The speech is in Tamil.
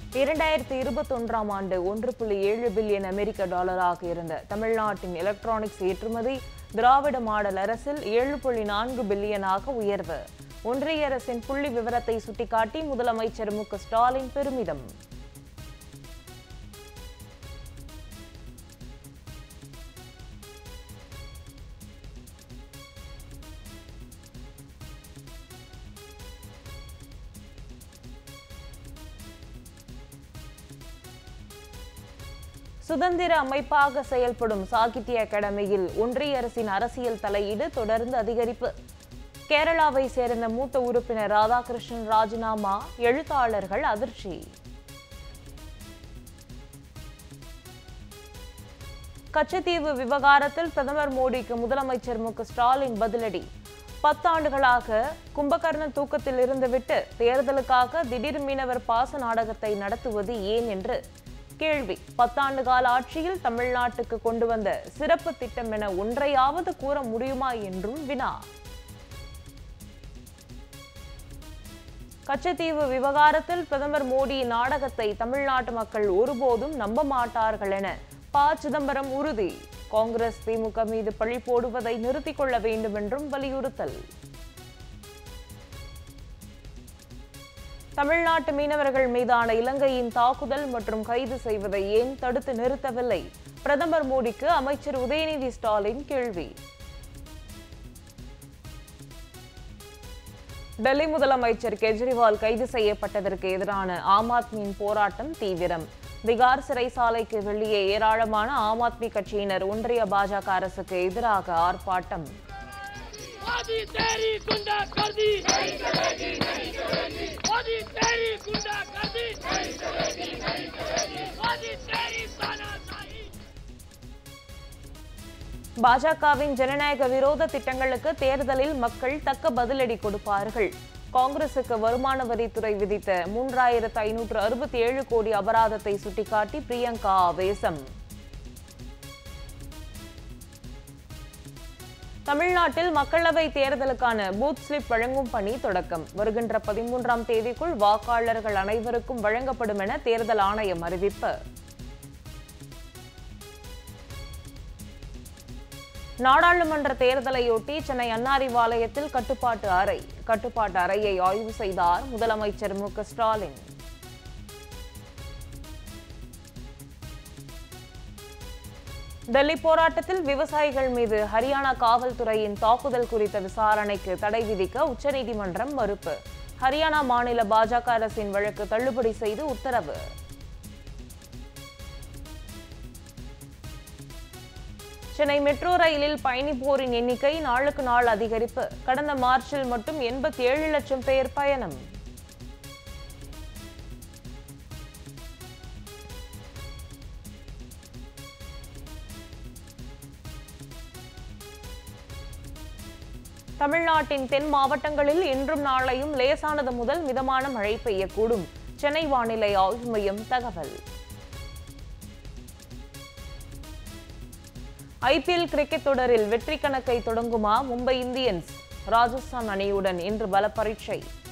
இரண்டாயிரத்தி இருபத்தொன்றாம் ஆண்டு ஒன்று புள்ளி ஏழு பில்லியன் அமெரிக்க டாலராக இருந்த தமிழ்நாட்டின் எலக்ட்ரானிக்ஸ் ஏற்றுமதி திராவிட மாடல் அரசில் ஏழு புள்ளி நான்கு பில்லியனாக உயர்வு ஒன்றிய அரசின் புள்ளி விவரத்தை சுட்டிக்காட்டி முதலமைச்சர் மு க ஸ்டாலின் பெருமிதம் சுதந்திர அமைப்பாக செயல்படும் சாகித்ய அகாடமியில் ஒன்றிய அரசின் அரசியல் தலையீடு தொடர்ந்து அதிகரிப்பு கேரளாவை சேர்ந்த மூத்த உறுப்பினர் ராதாகிருஷ்ணன் ராஜினாமா எழுத்தாளர்கள் அதிர்ச்சி கச்சத்தீவு விவகாரத்தில் பிரதமர் மோடிக்கு முதலமைச்சர் மு க ஸ்டாலின் பதிலடி பத்தாண்டுகளாக கும்பகர்ணன் தூக்கத்தில் இருந்துவிட்டு தேர்தலுக்காக திடீர் மீனவர் பாச நாடகத்தை நடத்துவது ஏன் என்று கேள்வி பத்தாண்டு கால ஆட்சியில் தமிழ்நாட்டுக்கு கொண்டு வந்த சிறப்பு திட்டம் என ஒன்றையாவது கூற முடியுமா என்றும் வினா கச்சத்தீவு விவகாரத்தில் பிரதமர் மோடியின் நாடகத்தை தமிழ்நாட்டு மக்கள் ஒருபோதும் நம்ப மாட்டார்கள் என ப சிதம்பரம் உறுதி காங்கிரஸ் திமுக மீது பழி போடுவதை நிறுத்திக் கொள்ள வேண்டும் என்றும் வலியுறுத்தல் தமிழ்நாட்டு மீனவர்கள் மீதான இலங்கையின் தாக்குதல் மற்றும் கைது செய்வதை ஏன் தடுத்து நிறுத்தவில்லை பிரதமர் மோடிக்கு அமைச்சர் உதயநிதி ஸ்டாலின் கேள்வி டெல்லி முதலமைச்சர் கெஜ்ரிவால் கைது செய்யப்பட்டதற்கு எதிரான ஆம் ஆத்மியின் போராட்டம் தீவிரம் திகார் சிறைசாலைக்கு வெளியே ஏராளமான ஆம் ஆத்மி கட்சியினர் ஒன்றிய பாஜக அரசுக்கு எதிராக ஆர்ப்பாட்டம் मोदी तेरी गुंडा कर दी नहीं चलेगी नहीं चलेगी मोदी तेरी गुंडा कर दी नहीं चलेगी नहीं चलेगी मोदी तेरी तानाशाही பாஜகவின் ஜனநாயக விரோத திட்டங்களுக்கு தேர்தலில் மக்கள் தக்க பதிலடி கொடுப்பார்கள் காங்கிரசுக்கு வருமான வரித்துறை விதித்த மூன்றாயிரத்து ஐநூற்று அறுபத்தி ஏழு கோடி அபராதத்தை சுட்டிக்காட்டி பிரியங்கா ஆவேசம் தமிழ்நாட்டில் மக்களவை தேர்தலுக்கான பூத் ஸ்லிப் வழங்கும் பணி தொடக்கம் வருகின்ற பதிமூன்றாம் தேதிக்குள் வாக்காளர்கள் அனைவருக்கும் வழங்கப்படும் என தேர்தல் ஆணையம் அறிவிப்பு நாடாளுமன்ற தேர்தலையொட்டி சென்னை அன்னாரிவாலயத்தில் கட்டுப்பாட்டு அறை கட்டுப்பாட்டு அறையை ஆய்வு செய்தார் முதலமைச்சர் மு க ஸ்டாலின் டெல்லி போராட்டத்தில் விவசாயிகள் மீது ஹரியானா காவல்துறையின் தாக்குதல் குறித்த விசாரணைக்கு தடை விதிக்க உச்சநீதிமன்றம் மறுப்பு ஹரியானா மாநில பாஜக அரசின் வழக்கு தள்ளுபடி செய்து உத்தரவு சென்னை மெட்ரோ ரயிலில் பயணிப்போரின் எண்ணிக்கை நாளுக்கு நாள் அதிகரிப்பு கடந்த மார்ச்சில் மட்டும் எண்பத்தி ஏழு லட்சம் பேர் பயணம் தமிழ்நாட்டின் தென் மாவட்டங்களில் இன்றும் நாளையும் லேசானது முதல் மிதமான மழை பெய்யக்கூடும் சென்னை வானிலை ஆய்வு மையம் தகவல் ஐபிஎல் கிரிக்கெட் தொடரில் வெற்றி கணக்கை தொடங்குமா மும்பை இந்தியன்ஸ் ராஜஸ்தான் அணியுடன் இன்று பல பரீட்சை